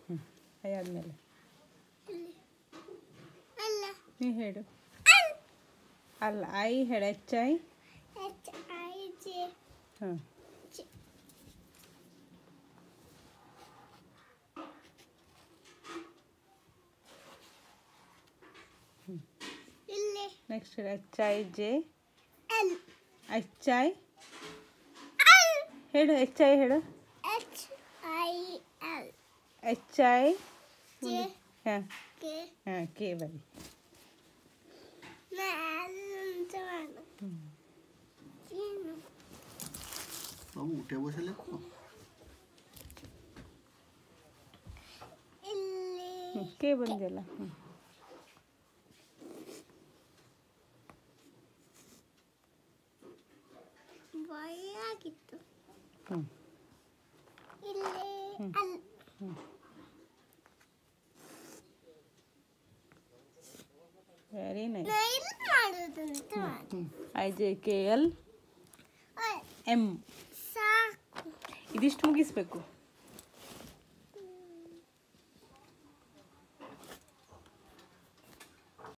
ಹ್ಞೂ ಐ ಆದಮೇಲೆ ಇಲ್ಲಿ ಅಲ್ಲ ನೀ ಹೇಳು ಅಲ್ ಅಲ್ಲ ಐ ಹೇಳು H I H I J ಹಾಂ ಜೆ ಇಲ್ಲಿ ನೆಕ್ಸ್ಟ್ ಹೇಳು H I J L H I ಅಲ್ ಹೇಳು ಎಚ್ ಐ ಹೇಳು H I L H I J ಹಾಂ ಕೆ ಹಾಂ ಕೆ ಬರಿ ಅಂತ ಮಾಡು ಏನು বাবু উঠে বসে লেখো ಇಲ್ಲಿ ಹ್ಞೂ ಕೆ ಬಂದಿಲ್ಲ ಹ್ಞೂ ಭಯಾಗಿತ್ತು ಹ್ಞೂ ಇಲ್ಲಿ ಅಲ್ ವೆರಿ ನೈಸ್ ನಾ ಇಲ್ಲಿ ಮಾಡೋದು ಅಂತ ಮಾಡು ಐ ಜೆ ಕೆ ಎಲ್ ಓಯ್, ಎಮ್ ಸಾಕು ಇದಿಷ್ಟು ಮುಗಿಸ್ಬೇಕು